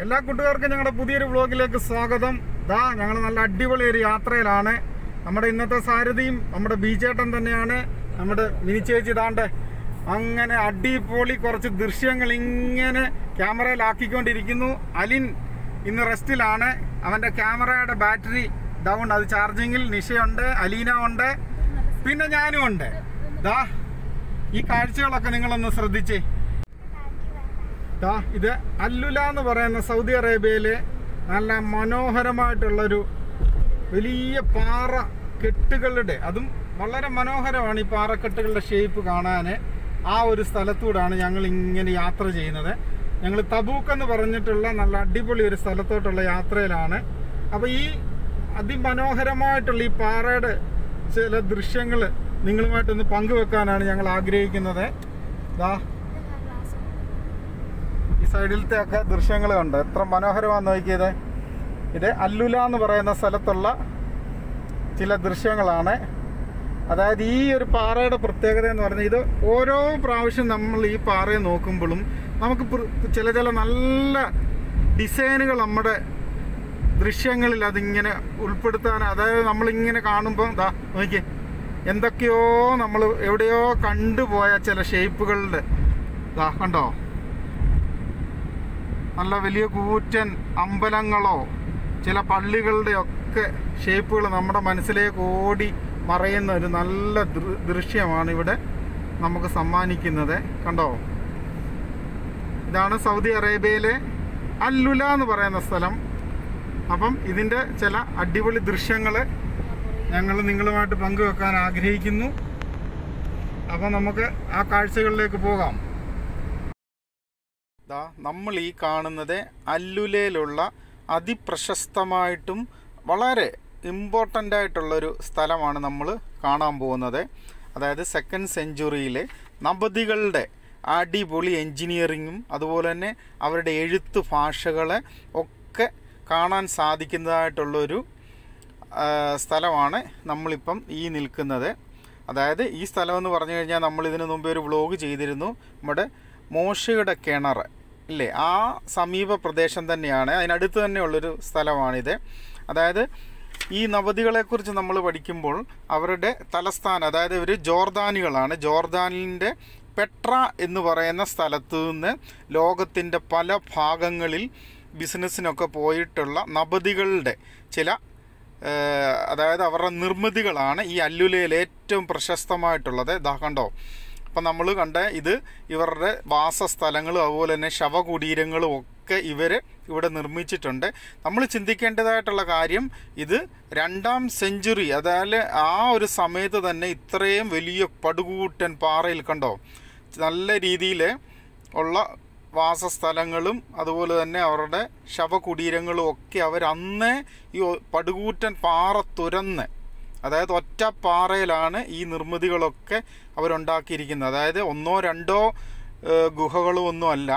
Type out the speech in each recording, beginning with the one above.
എല്ലാ കൂട്ടുകാർക്കും ഞങ്ങളുടെ പുതിയൊരു വ്ളോഗിലേക്ക് സ്വാഗതം ദാ ഞങ്ങൾ നല്ല അടിപൊളി ഒരു യാത്രയിലാണ് നമ്മുടെ ഇന്നത്തെ സാരഥിയും നമ്മുടെ ബീച്ചേട്ടൻ തന്നെയാണ് നമ്മുടെ മിനി ചേച്ചി ദാണ്ട് അങ്ങനെ അടിപൊളി കുറച്ച് ദൃശ്യങ്ങൾ ഇങ്ങനെ ക്യാമറയിലാക്കിക്കൊണ്ടിരിക്കുന്നു അലിൻ ഇന്ന് റെസ്റ്റിലാണ് അവന്റെ ക്യാമറയുടെ ബാറ്ററി ഡൗൺ അത് ചാർജിങ്ങിൽ നിഷയുണ്ട് അലീന ഉണ്ട് പിന്നെ ഞാനും ഉണ്ട് ദാ ഈ കാഴ്ചകളൊക്കെ നിങ്ങളൊന്ന് ശ്രദ്ധിച്ചേ ദാ ഇത് അല്ലുല എന്ന് പറയുന്ന സൗദി അറേബ്യയിലെ നല്ല മനോഹരമായിട്ടുള്ളൊരു വലിയ പാറ കെട്ടുകളുടെ അതും വളരെ മനോഹരമാണ് ഈ പാറക്കെട്ടുകളുടെ ഷേപ്പ് കാണാൻ ആ ഒരു സ്ഥലത്തൂടാണ് ഞങ്ങൾ ഇങ്ങനെ യാത്ര ചെയ്യുന്നത് ഞങ്ങൾ തബൂക്ക് എന്ന് പറഞ്ഞിട്ടുള്ള നല്ല അടിപൊളി ഒരു സ്ഥലത്തോട്ടുള്ള യാത്രയിലാണ് അപ്പോൾ ഈ അതിമനോഹരമായിട്ടുള്ള ഈ പാറയുടെ ചില ദൃശ്യങ്ങൾ നിങ്ങളുമായിട്ടൊന്ന് പങ്കുവെക്കാനാണ് ഞങ്ങൾ ആഗ്രഹിക്കുന്നത് ദാ ഈ സൈഡിലത്തെ ഒക്കെ ദൃശ്യങ്ങൾ കണ്ടോ എത്ര മനോഹരമാണെന്ന് നോക്കിയത് ഇത് അല്ലുല എന്ന് പറയുന്ന സ്ഥലത്തുള്ള ചില ദൃശ്യങ്ങളാണ് അതായത് ഈ ഒരു പാറയുടെ പ്രത്യേകത എന്ന് പറഞ്ഞാൽ ഇത് ഓരോ പ്രാവശ്യം നമ്മൾ ഈ പാറയെ നോക്കുമ്പോഴും നമുക്ക് പ്ര- ചില ചില നല്ല ഡിസൈനുകൾ നമ്മുടെ ദൃശ്യങ്ങളിൽ അതിങ്ങനെ ഉൾപ്പെടുത്താൻ അതായത് നമ്മളിങ്ങനെ കാണുമ്പോൾ ദാ നോക്കിയേ എന്തൊക്കെയോ നമ്മൾ എവിടെയോ കണ്ടുപോയ ചില ഷേപ്പുകളുടെ ദാ കണ്ടോ നല്ല വലിയ കൂറ്റൻ അമ്പലങ്ങളോ ചില പള്ളികളുടെ ഒക്കെ ഷേപ്പുകൾ നമ്മുടെ മനസ്സിലേക്ക് ഓടി മറയുന്ന ഒരു നല്ല ദൃ- ദൃശ്യമാണ് ഇവിടെ നമുക്ക് സമ്മാനിക്കുന്നത് കണ്ടോ ഇതാണ് സൗദി അറേബ്യയിലെ അല്ലുല എന്ന് പറയുന്ന സ്ഥലം അപ്പം ഇതിൻ്റെ ചില അടിപൊളി ദൃശ്യങ്ങൾ ഞങ്ങൾ നിങ്ങളുമായിട്ട് പങ്കുവെക്കാൻ ആഗ്രഹിക്കുന്നു അപ്പം നമുക്ക് ആ കാഴ്ചകളിലേക്ക് പോകാം ദാ നമ്മൾ ഈ കാണുന്നത് അല്ലുലയിലുള്ള അതിപ്രശസ്തമായിട്ടും വളരെ ഇമ്പോർട്ടൻ്റ് ആയിട്ടുള്ളൊരു സ്ഥലമാണ് നമ്മൾ കാണാൻ പോകുന്നത് അതായത് സെക്കൻഡ് സെഞ്ചുറിയിലെ നബദികളുടെ അടിപൊളി എൻജിനീയറിങ്ങും അതുപോലെ തന്നെ അവരുടെ എഴുത്ത് ഭാഷകളെ ഒക്കെ കാണാൻ സാധിക്കുന്നതായിട്ടുള്ളൊരു ആ, സ്ഥലമാണ് നമ്മളിപ്പം ഈ നിൽക്കുന്നത് അതായത് ഈ സ്ഥലം എന്ന് പറഞ്ഞു കഴിഞ്ഞാൽ നമ്മൾ ഇതിനു മുമ്പേ ഒരു വ്ളോഗ് ചെയ്തിരുന്നു നമ്മുടെ മോശയുടെ കിണർ ഇല്ലേ ആ സമീപ പ്രദേശം തന്നെയാണ് അതിനടുത്ത് തന്നെയുള്ളൊരു സ്ഥലമാണിത് അതായത് ഈ നവതികളെക്കുറിച്ച് നമ്മൾ പഠിക്കുമ്പോൾ അവരുടെ തലസ്ഥാനം അതായത് ഇവർ ജോർദാനികളാണ് ജോർദാനിൻ്റെ പെട്ര എന്ന് പറയുന്ന സ്ഥലത്ത് നിന്ന് ലോകത്തിൻ്റെ പല ഭാഗങ്ങളിൽ ബിസിനസ്സിനൊക്കെ പോയിട്ടുള്ള നബതികളുടെ ചില ഏഹ് അതായത് അവരുടെ നിർമ്മിതികളാണ് ഈ അല്ലുലയിൽ ഏറ്റവും പ്രശസ്തമായിട്ടുള്ളത് ഇതാ കണ്ടോ അപ്പം നമ്മൾ കണ്ട ഇത് ഇവരുടെ വാസസ്ഥലങ്ങളും അതുപോലെ തന്നെ ശവകുടീരങ്ങളും ഒക്കെ ഇവർ ഇവിടെ നിർമ്മിച്ചിട്ടുണ്ട് നമ്മൾ ചിന്തിക്കേണ്ടതായിട്ടുള്ള കാര്യം ഇത് രണ്ടാം സെഞ്ചുറി അതായത് ആ ഒരു സമയത്ത് തന്നെ ഇത്രയും വലിയ പടുകൂറ്റൻ പാറയിൽ കണ്ടോ നല്ല രീതിയിൽ ഉള്ള വാസസ്ഥലങ്ങളും അതുപോലെ തന്നെ അവരുടെ ശവകുടീരങ്ങളും ഒക്കെ അവർ അന്ന് ഈ ഒ- പടുകൂറ്റൻ പാറ തുരന്ന് അതായത് ഒറ്റ പാറയിലാണ് ഈ നിർമ്മിതികളൊക്കെ അവരുണ്ടാക്കിയിരിക്കുന്നത് അതായത് ഒന്നോ രണ്ടോ ഏഹ്, ഗുഹകളോ ഒന്നും അല്ല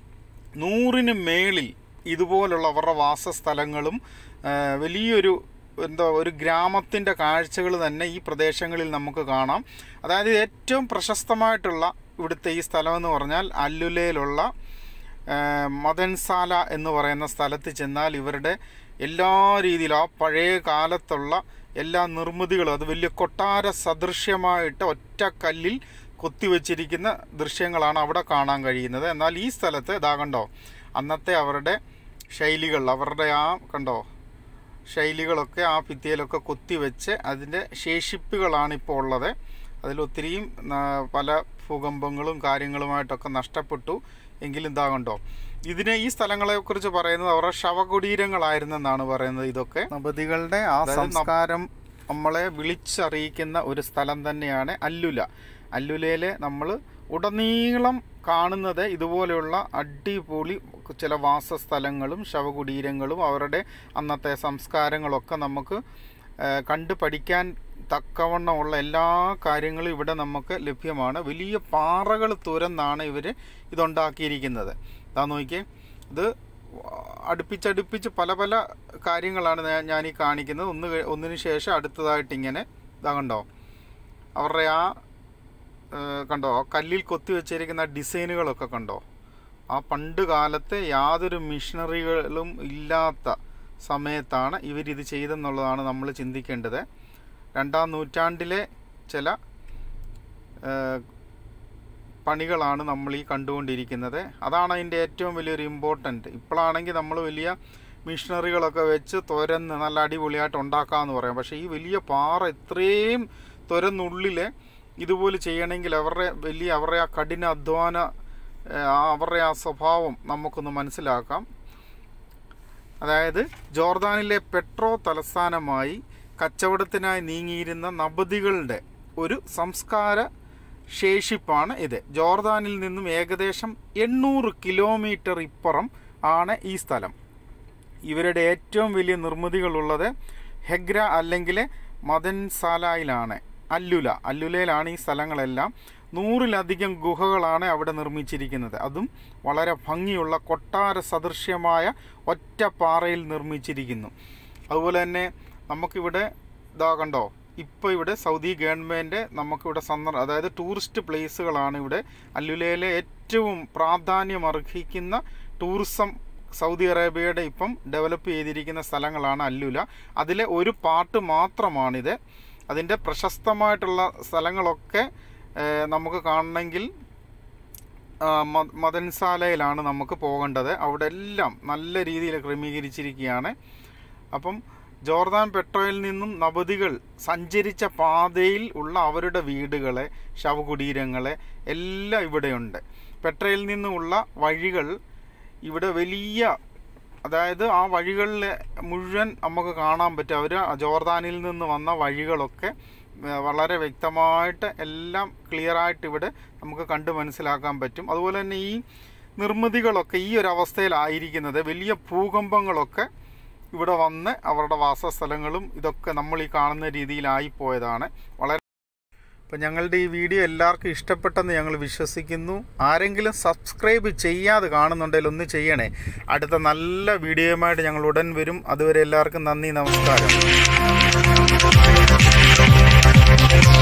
നൂറിന് മേളിൽ ഇതുപോലുള്ള അവരുടെ വാസസ്ഥലങ്ങളും ഏഹ്, വലിയൊരു എന്താ ഒരു ഗ്രാമത്തിൻ്റെ കാഴ്ചകൾ തന്നെ ഈ പ്രദേശങ്ങളിൽ നമുക്ക് കാണാം അതായത് ഏറ്റവും പ്രശസ്തമായിട്ടുള്ള ഇവിടുത്തെ ഈ സ്ഥലം എന്ന് പറഞ്ഞാൽ അല്ലുലയിലുള്ള ഏഹ്, മദൻസാല എന്ന് പറയുന്ന സ്ഥലത്ത് ചെന്നാൽ ഇവരുടെ എല്ലാ രീതിയിലും ആ പഴയ കാലത്തുള്ള എല്ലാ നിർമ്മിതികളും അത് വലിയ കൊട്ടാര സദൃശ്യമായിട്ട് ഒറ്റ കല്ലിൽ കൊത്തിവെച്ചിരിക്കുന്ന ദൃശ്യങ്ങളാണ് അവിടെ കാണാൻ കഴിയുന്നത് എന്നാൽ ഈ സ്ഥലത്ത് ഇതാ കണ്ടോ അന്നത്തെ അവരുടെ ശൈലികൾ അവരുടെ ആ കണ്ടോ ശൈലികളൊക്കെ ആ ഭിത്തിയിലൊക്കെ കൊത്തിവെച്ച് അതിൻ്റെ ശേഷിപ്പുകളാണ് ഇപ്പോൾ ഉള്ളത് അതിലൊത്തിരിയും ആ, പല ഭൂകമ്പങ്ങളും കാര്യങ്ങളുമായിട്ടൊക്കെ നഷ്ടപ്പെട്ടു എങ്കിലും ഇതാ കണ്ടോ ഇതിന് ഈ സ്ഥലങ്ങളെ കുറിച്ച് പറയുന്നത് അവരുടെ ശവകുടീരങ്ങളായിരുന്നെന്നാണ് പറയുന്നത് ഇതൊക്കെ നബതികളുടെ ആ സംസ്കാരം നമ്മളെ വിളിച്ചറിയിക്കുന്ന ഒരു സ്ഥലം തന്നെയാണ് അല്ലുല അല്ലുലയിലെ നമ്മൾ ഉടനീളം കാണുന്നത് ഇതുപോലെയുള്ള അടിപൊളി ചില വാസസ്ഥലങ്ങളും ശവകുടീരങ്ങളും അവരുടെ അന്നത്തെ സംസ്കാരങ്ങളൊക്കെ നമുക്ക് ആ, കണ്ടു പഠിക്കാൻ തക്കവണ്ണമുള്ള എല്ലാ കാര്യങ്ങളും ഇവിടെ നമുക്ക് ലഭ്യമാണ് വലിയ പാറകൾ തുരന്നാണ് ഇവർ ഇതുണ്ടാക്കിയിരിക്കുന്നത് അതാ നോക്കിയേ ഇത് അടുപ്പിച്ചടുപ്പിച്ച് പല പല കാര്യങ്ങളാണ് ഞാൻ- ഞാൻ ഈ കാണിക്കുന്നത് ഒന്ന് കഴി- ഒന്നിനു ശേഷം അടുത്തതായിട്ട് ഇങ്ങനെ ഇതാ കണ്ടോ അവരുടെ ആ ഏഹ്, കണ്ടോ ആ കല്ലിൽ കൊത്തി വെച്ചിരിക്കുന്ന ഡിസൈനുകളൊക്കെ കണ്ടോ ആ പണ്ട് കാലത്തെ യാതൊരു മിഷനറികളും ഇല്ലാത്ത സമയത്താണ് ഇവരിത് ചെയ്തെന്നുള്ളതാണ് നമ്മൾ ചിന്തിക്കേണ്ടത് രണ്ടാം നൂറ്റാണ്ടിലെ ചില ഏഹ്, പണികളാണ് നമ്മൾ ഈ കണ്ടുകൊണ്ടിരിക്കുന്നത് അതാണ് അതിൻ്റെ ഏറ്റവും വലിയൊരു ഇമ്പോർട്ടൻറ്റ് ഇപ്പോഴാണെങ്കിൽ നമ്മൾ വലിയ മിഷനറികളൊക്കെ വെച്ച് തുരന്ന് നല്ല അടിപൊളിയായിട്ട് ഉണ്ടാക്കാമെന്ന് പറയാം പക്ഷേ ഈ വലിയ പാറ ഇത്രയും തുരന്നുള്ളിൽ ഇതുപോലെ ചെയ്യണമെങ്കിൽ അവരുടെ വലിയ അവരുടെ ആ കഠിന അധ്വാന ഏഹ്, ആ അവരുടെ ആ സ്വഭാവം നമുക്കൊന്ന് മനസ്സിലാക്കാം അതായത് ജോർദാനിലെ പെട്രോ തലസ്ഥാനമായി കച്ചവടത്തിനായി നീങ്ങിയിരുന്ന നബദികളുടെ ഒരു സംസ്കാര ശേഷിപ്പാണ് ഇത് ജോർദാനിൽ നിന്നും ഏകദേശം എണ്ണൂറ് കിലോമീറ്റർ ഇപ്പുറം ആണ് ഈ സ്ഥലം ഇവരുടെ ഏറ്റവും വലിയ നിർമ്മിതികളുള്ളത് ഹെഗ്ര അല്ലെങ്കിൽ മദൻസാലയിലാണ് അല്ലുല അല്ലുലയിലാണ് ഈ സ്ഥലങ്ങളെല്ലാം നൂറിലധികം ഗുഹകളാണ് അവിടെ നിർമ്മിച്ചിരിക്കുന്നത് അതും വളരെ ഭംഗിയുള്ള കൊട്ടാര സദൃശ്യമായ ഒറ്റ പാറയിൽ നിർമ്മിച്ചിരിക്കുന്നു അതുപോലെ തന്നെ നമുക്കിവിടെ ഇതാ കണ്ടോ ഇപ്പോൾ ഇവിടെ സൗദി ഗവൺമെൻറ് നമുക്കിവിടെ സന്ദർ അതായത് ടൂറിസ്റ്റ് പ്ലേസുകളാണ് ഇവിടെ അല്ലുലയിലെ ഏറ്റവും പ്രാധാന്യം അർഹിക്കുന്ന ടൂറിസം സൗദി അറേബ്യയുടെ ഇപ്പം ഡെവലപ്പ് ചെയ്തിരിക്കുന്ന സ്ഥലങ്ങളാണ് അല്ലുല അതിലെ ഒരു പാർട്ട് മാത്രമാണിത് അതിൻ്റെ പ്രശസ്തമായിട്ടുള്ള സ്ഥലങ്ങളൊക്കെ ഏഹ്, നമുക്ക് കാണണമെങ്കിൽ ആ, മ- മദൻസാലയിലാണ് നമുക്ക് പോകേണ്ടത് അവിടെ എല്ലാം നല്ല രീതിയിൽ ക്രമീകരിച്ചിരിക്കുകയാണ് അപ്പം ജോർദാൻ പെട്രോയിൽ നിന്നും നബദികൾ സഞ്ചരിച്ച പാതയിൽ ഉള്ള അവരുടെ വീടുകളെ ശവകുടീരങ്ങളെ എല്ലാം ഇവിടെയുണ്ട് പെട്രയിൽ നിന്നുമുള്ള വഴികൾ ഇവിടെ വലിയ അതായത് ആ വഴികളിൽ മുഴുവൻ നമുക്ക് കാണാൻ പറ്റും അവർ ജോർദാനിൽ നിന്ന് വന്ന വഴികളൊക്കെ ഏ, വളരെ വ്യക്തമായിട്ട് എല്ലാം ക്ലിയറായിട്ട് ഇവിടെ നമുക്ക് കണ്ട് മനസ്സിലാക്കാൻ പറ്റും അതുപോലെ തന്നെ ഈ നിർമ്മിതികളൊക്കെ ഈ ഒരു അവസ്ഥയിലായിരിക്കുന്നത് വലിയ ഭൂകമ്പങ്ങളൊക്കെ ഇവിടെ വന്ന് അവരുടെ വാസസ്ഥലങ്ങളും ഇതൊക്കെ നമ്മൾ ഈ കാണുന്ന രീതിയിലായിപ്പോയതാണ് വളരെ അപ്പം ഞങ്ങളുടെ ഈ വീഡിയോ എല്ലാവർക്കും ഇഷ്ടപ്പെട്ടെന്ന് ഞങ്ങൾ വിശ്വസിക്കുന്നു ആരെങ്കിലും സബ്സ്ക്രൈബ് ചെയ്യാതെ കാണുന്നുണ്ടെങ്കിൽ ഒന്ന് ചെയ്യണേ അടുത്ത നല്ല വീഡിയോയുമായിട്ട് ഞങ്ങൾ ഉടൻ വരും അതുവരെ എല്ലാവർക്കും നന്ദി നമസ്കാരം